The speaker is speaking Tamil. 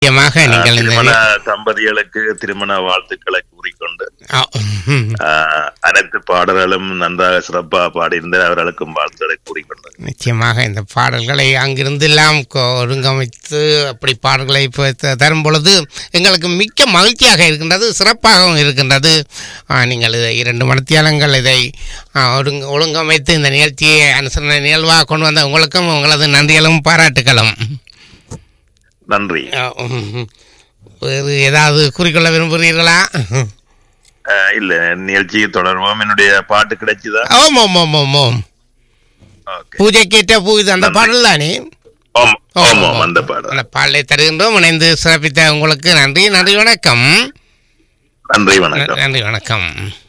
நிச்சயமாக நீங்கள் இந்த திருமண தம்பதிகளுக்கு திருமண வாழ்த்துக்களை கூறிக்கொண்டு ஆ, ம், ஆஹ், அனைத்து பாடல்களும் நன்றாக சிறப்பாக பாடியிருந்த அவர்களுக்கும் வாழ்த்துக்களை கூறிக்கொண்டு நிச்சயமாக இந்த பாடல்களை அங்கிருந்து எல்லாம் கொ- ஒருங்கமைத்து அப்படி பாடல்களை இப்போ த- தரும் பொழுது எங்களுக்கு மிக்க மகிழ்ச்சியாக இருக்கின்றது சிறப்பாகவும் இருக்கின்றது ஆ, நீங்கள் இதை இரண்டு மணித்தியாலங்கள் இதை ஆ, ஒருங்க ஒழுங்கமைத்து இந்த நிகழ்ச்சியை அனுசரணை நிகழ்வாக கொண்டு வந்த உங்களுக்கும் உங்களது நன்றிகளும் பாராட்டுகளும் நன்றி ஆ, ம், வேறு ஏதாவது கூறிக்கொள்ள விரும்புகிறீர்களா ஆஹ், இல்ல நிகழ்ச்சியை தொடர்வோம் என்னுடைய பாட்டு கிடைச்சுதா ஓம் ஓம் ஓம் ஓம் ஓம் ஓகே பூஜை கேட்ட பூ இது அந்த நன்றி. பாடல் தானே ஓம் ஓம் ஓம் அந்த பாடல் அந்த பாடலை தருகின்றோம் இணைந்து சிறப்பித்த உங்களுக்கு நன்றி நன்றி வணக்கம் நன்றி வணக்கம் நன்றி வணக்கம்